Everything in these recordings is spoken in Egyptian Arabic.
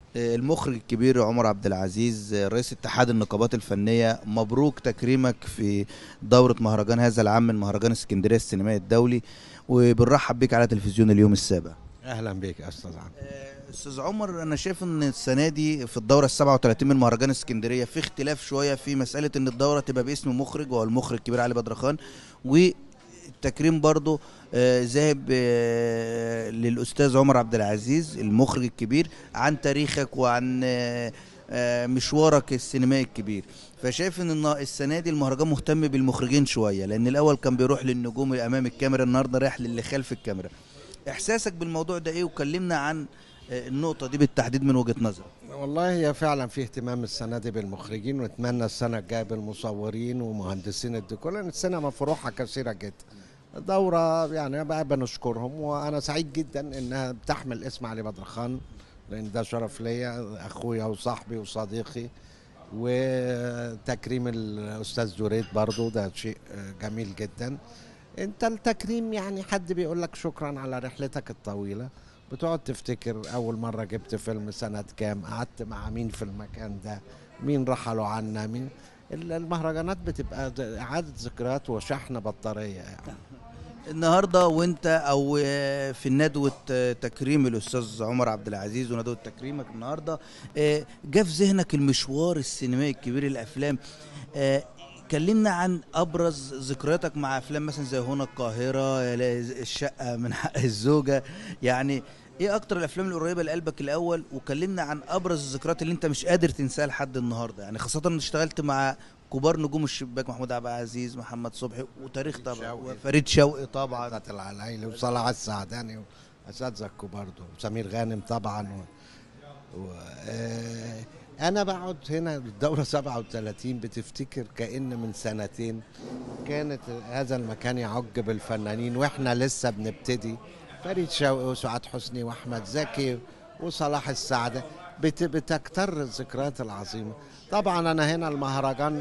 المخرج الكبير عمر عبد العزيز رئيس اتحاد النقابات الفنية مبروك تكريمك في دورة مهرجان هذا العام من مهرجان اسكندرية السينمائي الدولي وبنرحب بيك على تلفزيون اليوم السابع اهلا بيك يا استاذ عمرو استاذ عمر انا شايف ان السنه دي في الدوره ال 37 من مهرجان اسكندريه في اختلاف شويه في مساله ان الدوره تبقى باسم مخرج وهو المخرج الكبير علي بدرخان والتكريم برضه آه، ذاهب آه، للاستاذ عمر عبد العزيز المخرج الكبير عن تاريخك وعن آه، آه، مشوارك السينمائي الكبير فشايف ان النا- السنه دي المهرجان مهتم بالمخرجين شويه لان الاول كان بيروح للنجوم اللي امام الكاميرا النهارده رايح للي خلف الكاميرا احساسك بالموضوع ده ايه وكلمنا عن آه، النقطه دي بالتحديد من وجهه نظرك والله هي فعلا في اهتمام السنه دي بالمخرجين ونتمنى السنه الجايه بالمصورين ومهندسين الديكور لان السينما فروعها كثيره جدا دورة يعني بقى بنشكرهم وانا سعيد جدا انها بتحمل اسم علي بدر خان لان ده شرف ليا اخويا وصاحبي وصديقي وتكريم الاستاذ جوريد برضو ده شيء جميل جدا انت التكريم يعني حد بيقول لك شكرا على رحلتك الطويله بتقعد تفتكر اول مره جبت فيلم سنه كام قعدت مع مين في المكان ده مين رحلوا عنا مين ال- المهرجانات بتبقى د- اعاده ذكريات وشحن بطاريه يعني النهارده وانت او آه، في ندوه آه، تكريم الاستاذ عمر عبد العزيز وندوه تكريمك النهارده آه، جه في ذهنك المشوار السينمائي الكبير الافلام آه، كلمنا عن ابرز ذكرياتك مع افلام مثلا زي هنا القاهره الشقه من حق الزوجه يعني ايه اكتر الافلام القريبه لقلبك الاول وكلمنا عن ابرز الذكريات اللي انت مش قادر تنساها لحد النهارده يعني خاصه ان اشتغلت مع كبار نجوم الشباك محمود عبد العزيز محمد صبحي وتاريخ طبعا شوقي. وفريد شوقي طبعا عزت العلايلي وصلاح السعداني واساتذه الكبار دول وسمير غانم طبعا و... و... آه... انا بقعد هنا الدوره 37 بتفتكر كان من سنتين كانت هذا المكان يعج بالفنانين واحنا لسه بنبتدي فريد شوقي وسعاد حسني واحمد زكي وصلاح السعدة بت... بتكتر الذكريات العظيمه طبعا انا هنا المهرجان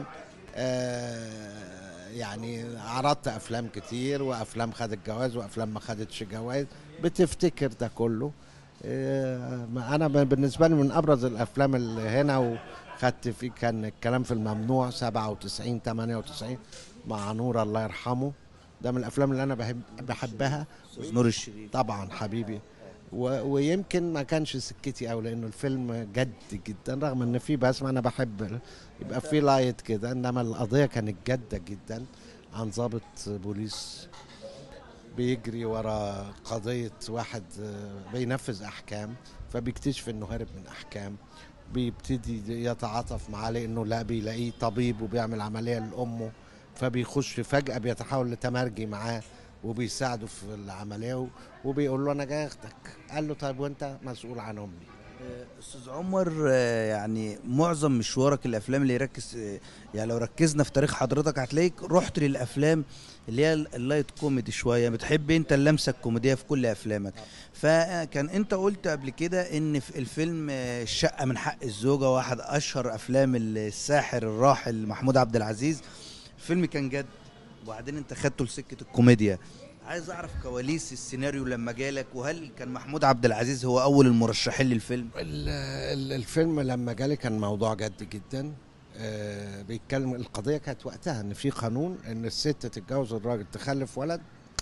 آه يعني عرضت افلام كتير وافلام خدت جوائز وافلام ما خدتش جوائز بتفتكر ده كله آه ما انا ب- بالنسبه لي من ابرز الافلام اللي هنا وخدت فيه كان الكلام في الممنوع 97 98 مع نور الله يرحمه ده من الافلام اللي انا بحب بحبها أستاذ نور الشريف طبعا حبيبي و... ويمكن ما كانش سكتي قوي لانه الفيلم جد جدا رغم ان في بسمة انا بحب ال- يبقى في لايت كده انما القضيه كانت جاده جدا عن ضابط بوليس بيجري ورا قضيه واحد آه، بينفذ احكام فبيكتشف انه هارب من احكام بيبتدي يتعاطف معاه لانه لا بيلاقيه طبيب وبيعمل عمليه لامه فبيخش فجاه بيتحول لتمرجي معاه وبيساعده في العمليه و- وبيقول له انا جاي اخدك قال له طيب وانت مسؤول عن امي آه، استاذ عمر آه، يعني معظم مشوارك الافلام اللي يركز آه، يعني لو ركزنا في تاريخ حضرتك هتلاقيك رحت للافلام اللي هي اللايت كوميدي شويه بتحب انت اللمسه الكوميديه في كل افلامك فكان انت قلت قبل كده ان في الفيلم آه، الشقه من حق الزوجه واحد اشهر افلام الساحر الراحل محمود عبد العزيز الفيلم كان جد وبعدين انت خدته لسكه الكوميديا عايز اعرف كواليس السيناريو لما جالك وهل كان محمود عبد العزيز هو اول المرشحين للفيلم ال- ال- الفيلم لما جالي كان موضوع جد جدا آه، بيتكلم القضيه كانت وقتها ان في قانون ان الست تتجوز الراجل تخلف ولد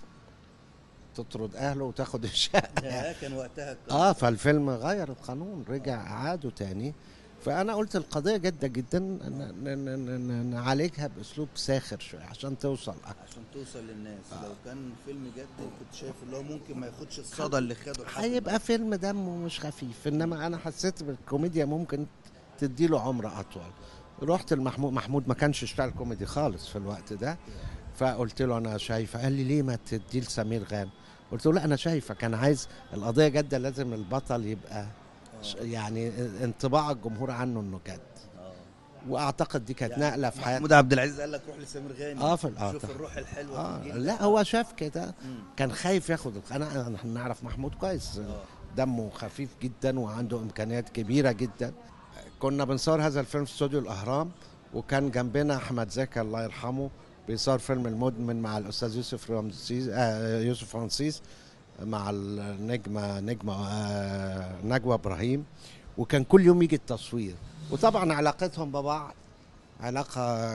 تطرد اهله وتاخد الشقه ده كان وقتها اه فالفيلم غير القانون رجع اعاده تاني فانا قلت القضيه جاده جدا ن- ن- ن- ن- نعالجها باسلوب ساخر شويه عشان توصل اكتر عشان توصل للناس لو كان فيلم جد كنت شايف اللي هو ممكن ما ياخدش الصدى اللي خده لحد هيبقى فيلم دمه مش خفيف انما انا حسيت بالكوميديا ممكن تديله عمر اطول رحت المحمود محمود ما كانش اشتغل كوميدي خالص في الوقت ده فقلت له انا شايفه قال لي ليه ما تدي لسمير غانم قلت له لا انا شايفك انا عايز القضيه جاده لازم البطل يبقى ش- يعني انطباع الجمهور عنه انه جد واعتقد دي كانت يعني نقله في حياتي محمود عبد العزيز قال لك روح لسمير غانم اه في الآه شوف الروح الحلوه آه في الجيل لا ده. هو شاف كده مم. كان خايف ياخد الق- انا انا نعرف محمود كويس آه. دمه خفيف جدا وعنده امكانيات كبيره جدا كنا بنصور هذا الفيلم في استوديو الاهرام وكان جنبنا احمد زكي الله يرحمه بيصور فيلم المدمن مع الاستاذ يوسف رمسيس آه يوسف فرانسيس مع النجمه نجمه آه نجوى ابراهيم وكان كل يوم يجي التصوير وطبعا علاقتهم ببعض علاقه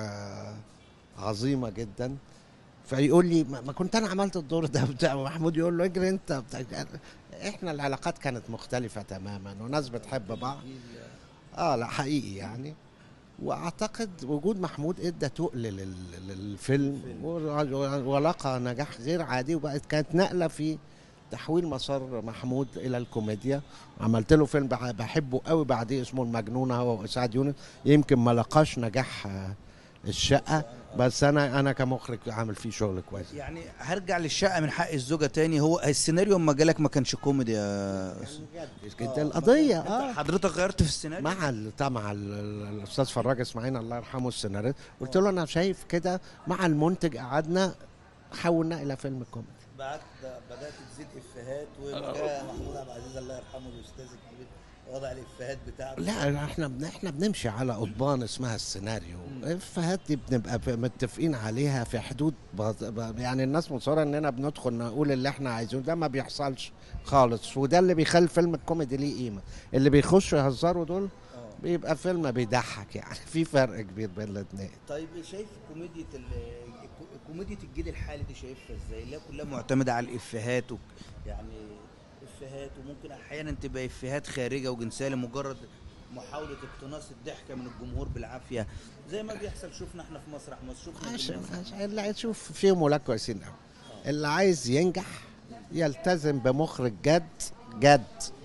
عظيمه جدا فيقول لي ما ما كنت انا عملت الدور ده بتاع محمود يقول له اجري انت بتاع احنا العلاقات كانت مختلفه تماما وناس بتحب بعض اه لا حقيقي يعني واعتقد وجود محمود ادى تقل لل- للفيلم و- ولقى نجاح غير عادي وبقت كانت نقله في تحويل مسار محمود الى الكوميديا عملت له فيلم بح- بحبه قوي بعديه اسمه المجنونه هو وسعد يونس يمكن ما لقاش نجاح آه، الشقه بس انا انا كمخرج عامل فيه شغل كويس يعني هرجع للشقه من حق الزوجه تاني هو السيناريو اما جالك ما كانش كوميدي يا أستاذ. جدا القضيه أنت اه حضرتك غيرت في السيناريو مع ال- طبعا مع ال- ال- الاستاذ فراج اسماعيل الله يرحمه السيناريست قلت له انا شايف كده مع المنتج قعدنا حولنا الى فيلم كوميدي بعد بدات تزيد افيهات وما جاء محمود عبد العزيز الله يرحمه الاستاذ الكبير وضع الافيهات بتاعته لا احنا بن- احنا بنمشي على قضبان اسمها السيناريو الافيهات دي بنبقى في- متفقين عليها في حدود بط- ب- يعني الناس مصره اننا بندخل نقول اللي احنا عايزينه ده ما بيحصلش خالص وده اللي بيخلي فيلم الكوميدي ليه قيمه اللي بيخشوا يهزروا دول آه. بيبقى فيلم بيضحك يعني في فرق كبير بين الاثنين طيب شايف كوميديا ال- كوميديا الجيل الحالي دي شايفها ازاي؟ اللي هي كلها معتمده على الافيهات و... يعني افيهات وممكن احيانا تبقى افيهات خارجه وجنسيه لمجرد محاوله اقتناص الضحكه من الجمهور بالعافيه زي ما بيحصل شفنا احنا في مسرح مصر شفنا عشان بالناس- عشان اللي هيشوف فيهم ولاد كويسين قوي اللي عايز ينجح يلتزم بمخرج جد جد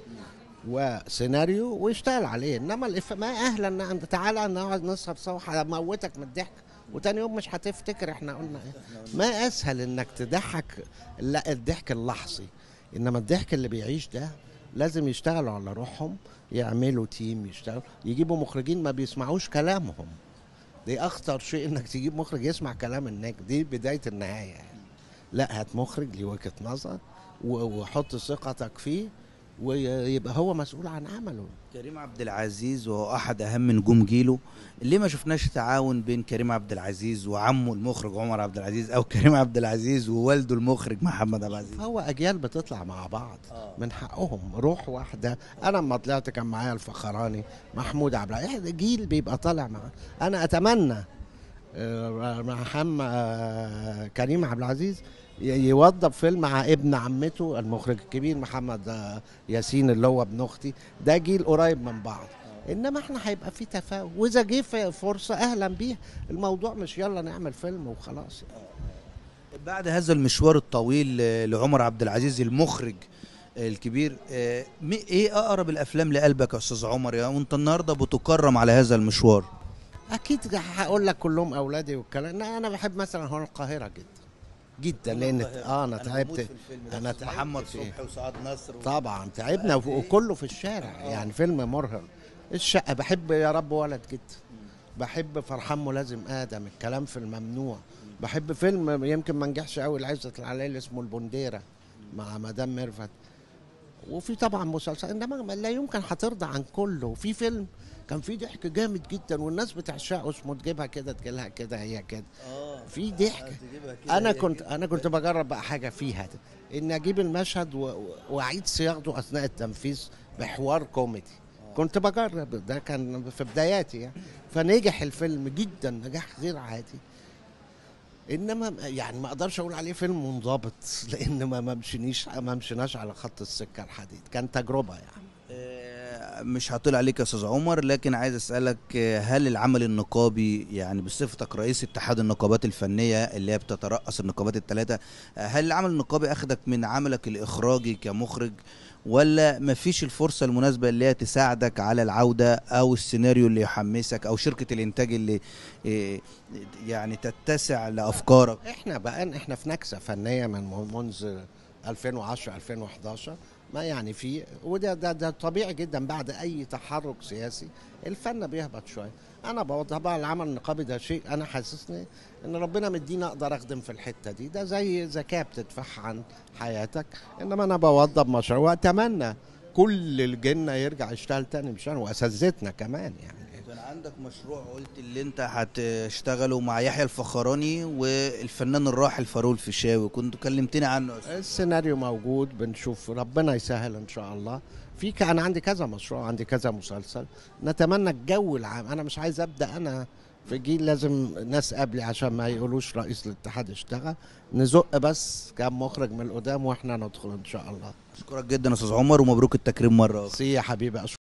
وسيناريو ويشتغل عليه انما الإف... ما اهلا نعم تعالى نقعد نسهر سوا هموتك من الضحك وتاني يوم مش هتفتكر احنا قلنا ايه ما اسهل انك تضحك لا الضحك اللحظي انما الضحك اللي بيعيش ده لازم يشتغلوا على روحهم يعملوا تيم يشتغلوا يجيبوا مخرجين ما بيسمعوش كلامهم دي اخطر شيء انك تجيب مخرج يسمع كلام النجم دي بدايه النهايه يعني. لا هات مخرج ليه وجهه نظر و- وحط ثقتك فيه ويبقى هو مسؤول عن عمله كريم عبد العزيز وهو احد اهم نجوم جيله ليه ما شفناش تعاون بين كريم عبد العزيز وعمه المخرج عمر عبد العزيز او كريم عبد العزيز ووالده المخرج محمد عبد العزيز هو اجيال بتطلع مع بعض آه. من حقهم روح واحده انا لما طلعت كان معايا الفخراني محمود عبد العزيز إحنا جيل بيبقى طالع معاه انا اتمنى آه، مع حم آه، كريم عبد العزيز ي- يوظف فيلم مع ابن عمته المخرج الكبير محمد آه، ياسين اللي هو ابن اختي ده جيل قريب من بعض انما احنا هيبقى في تفاوت واذا جه في فرصه اهلا بيها الموضوع مش يلا نعمل فيلم وخلاص بعد هذا المشوار الطويل آه، لعمر عبد العزيز المخرج آه، الكبير آه، مي- ايه اقرب الافلام لقلبك يا استاذ عمر يا وانت النهارده بتكرم على هذا المشوار اكيد هقول لك كلهم اولادي والكلام لا انا بحب مثلا هنا القاهره جدا جدا لان اه انا تعبت أنا تعبت محمد فيه. صبحي وسعاد نصر و... طبعا تعبنا وف- وكله في الشارع يعني فيلم مرهق الشقه بحب يا رب ولد جدا بحب فرحان ملازم ادم الكلام في الممنوع بحب فيلم يمكن ما نجحش قوي لعزت العليل اسمه البنديره مع مدام ميرفت وفي طبعا مسلسل انما ما- لا يمكن هترضى عن كله وفي فيلم كان فيه ضحك جامد جدا والناس بتعشقه اسمه تجيبها كده تجيلها كده هي كده اه في ضحك تجيبها كده انا هي كنت كده. انا كنت بجرب بقى حاجه فيها ده ان اجيب المشهد و- و- واعيد صياغته اثناء التنفيذ بحوار كوميدي كنت بجرب ده كان في بداياتي يعني فنجح الفيلم جدا نجاح غير عادي انما يعني ما اقدرش اقول عليه فيلم منضبط لان ما ما مشينيش ما مشيناش على خط السكه الحديد كان تجربه يعني آه، مش هطول عليك يا استاذ عمر لكن عايز اسالك آه، هل العمل النقابي يعني بصفتك رئيس اتحاد النقابات الفنيه اللي هي بتترأس النقابات الثلاثه آه، هل العمل النقابي اخدك من عملك الاخراجي كمخرج ولا مفيش الفرصه المناسبه اللي هي تساعدك على العوده او السيناريو اللي يحمسك او شركه الانتاج اللي آه، يعني تتسع لافكارك احنا بقى احنا في نكسه فنيه من منذ 2010 2011 ما يعني في وده ده, ده طبيعي جدا بعد اي تحرك سياسي الفن بيهبط شويه انا بوضح بقى العمل النقابي ده شيء انا حاسسني ان ربنا مدينا اقدر اخدم في الحته دي ده زي زكاه بتدفعها عن حياتك انما انا بوضب مشروع واتمنى كل الجنه يرجع يشتغل تاني مش أنا واساتذتنا كمان يعني كان عندك مشروع قلت اللي انت هتشتغله مع يحيى الفخراني والفنان الراحل فاروق الفيشاوي كنت كلمتني عنه يا أستاذ. السيناريو موجود بنشوف ربنا يسهل ان شاء الله في ك- انا عندي كذا مشروع عندي كذا مسلسل نتمنى الجو العام انا مش عايز ابدا انا في جيل لازم ناس قبلي عشان ما يقولوش رئيس الاتحاد اشتغل نزق بس كام مخرج من القدام واحنا ندخل ان شاء الله اشكرك جدا يا استاذ عمر ومبروك التكريم مره أخرى. سي يا حبيبي